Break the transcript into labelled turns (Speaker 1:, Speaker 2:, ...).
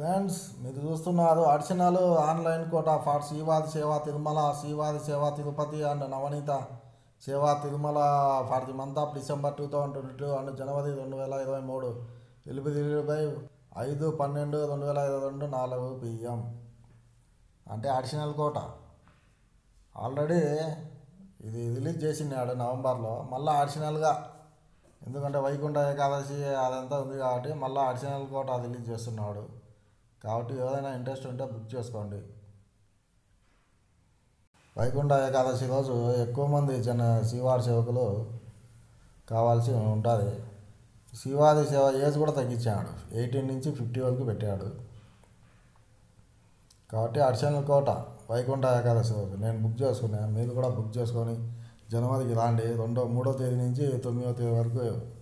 Speaker 1: friends మీరు చూస్తున్నారు additional online quota for Srivari Seva Tirumala Srivari Seva Tirupati and Navaneetha Seva Tirumala for the month of December two thousand twenty two and జనవరి రెండు వేల ఇరవై మూడు ఎనిమిది ఇరవై ఐదు పన్నెండు రెండు వేల ఇరవై రెండు నాలుగు పిఎం అంటే అడిషనల్ కోట ఆల్రెడీ ఇది రిలీజ్ చేసినాడు నవంబర్లో మళ్ళీ అడిషనల్గా ఎందుకంటే వైకుంఠ ఏకాదశి అదంతా ఉంది కాబట్టి మళ్ళీ అడిషనల్ కోట రిలీజ్ చేస్తున్నాడు కాబట్టి ఏదైనా ఇంట్రెస్ట్ ఉంటే బుక్ చేసుకోండి వైకుంఠ ఏకాదశి రోజు ఎక్కువ మంది జన శ్రీవారి సేవకులు కావాల్సి ఉంటుంది శ్రీవారి సేవ ఏజ్ కూడా తగ్గించాడు ఎయిటీన్ నుంచి ఫిఫ్టీ వరకు పెట్టాడు కాబట్టి అడిషనల్ కోట వైకుంఠ ఏకాదశి రోజు నేను బుక్ చేసుకున్నాను మీరు కూడా బుక్ చేసుకొని జనవరికి రాండి రెండో మూడో తేదీ నుంచి తొమ్మిదో తేదీ వరకు